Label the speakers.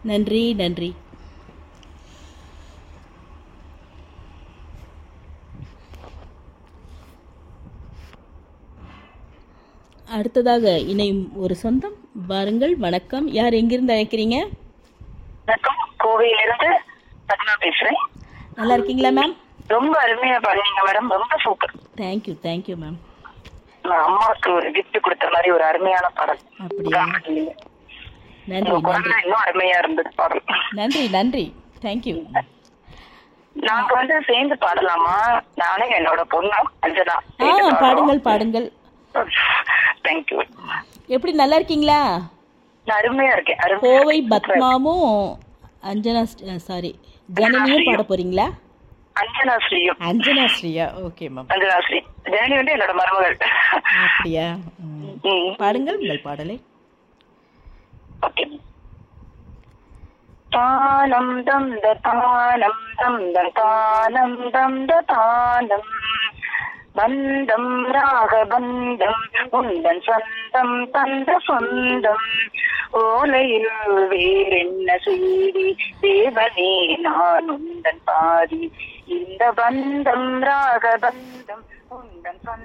Speaker 1: நன்றி நன்றி அடுத்ததாக இணையும் ஒரு சொந்தம் வாருங்கள் வணக்கம் யார் எங்கிருந்து அழைக்கிறீங்க
Speaker 2: வணக்கம் கோவையிலிருந்து பத்மா பேசுறேன்
Speaker 1: நல்லா இருக்கீங்களா மேம்
Speaker 2: ரொம்ப அருமையா பாடுனீங்க மேடம் ரொம்ப சூப்பர்
Speaker 1: தேங்க்யூ தேங்க்யூ மேம்
Speaker 2: நான் அம்மாவுக்கு ஒரு கிஃப்ட் கொடுத்த மாதிரி ஒரு அருமையான பாடல்
Speaker 1: அப்படியா
Speaker 2: பாடுனீங்க.
Speaker 1: நன்றி
Speaker 2: உங்க
Speaker 1: நன்றி
Speaker 2: குரல்ல இன்னும் அருமையா இருந்தது பாடல்
Speaker 1: நன்றி நன்றி தேங்க்யூ
Speaker 2: நாங்க வந்து சேர்ந்து பாடலாமா நானே என்னோட பொண்ணு அஞ்சனா
Speaker 1: ஆ பாடுங்கள் பாடுங்கள்
Speaker 2: தேங்க்யூ
Speaker 1: எப்படி நல்லா இருக்கீங்களா
Speaker 2: நான் அருமையா இருக்கேன் அருமையா
Speaker 1: கோவை
Speaker 2: இருக்கேன்.
Speaker 1: பத்மாவும் அஞ்சனா சாரி ஜனனியும் பாட போறீங்களா
Speaker 2: அஞ்சனா ஸ்ரீயும்
Speaker 1: அஞ்சனா ஸ்ரீயா ஓகே மேம்
Speaker 2: அஞ்சனா ஸ்ரீ ஜனனி வந்து என்னோட மருமகள்
Speaker 1: அப்படியா ம்.
Speaker 2: ம்,
Speaker 1: பாடுங்கள் உங்கள் பாடலை
Speaker 2: ஓகே தானம் தம் த தானம் தம் த தானம் தம் த தானம் பந்தம் ராக பந்தம் உந்தன் சொந்தம் தந்த சொந்தம் ஓலையில் வேறென்ன செய்தி தேவனே நான் உந்தன் பாதி இந்த பந்தம் ராக பந்தம் உந்தன் சொந்தம்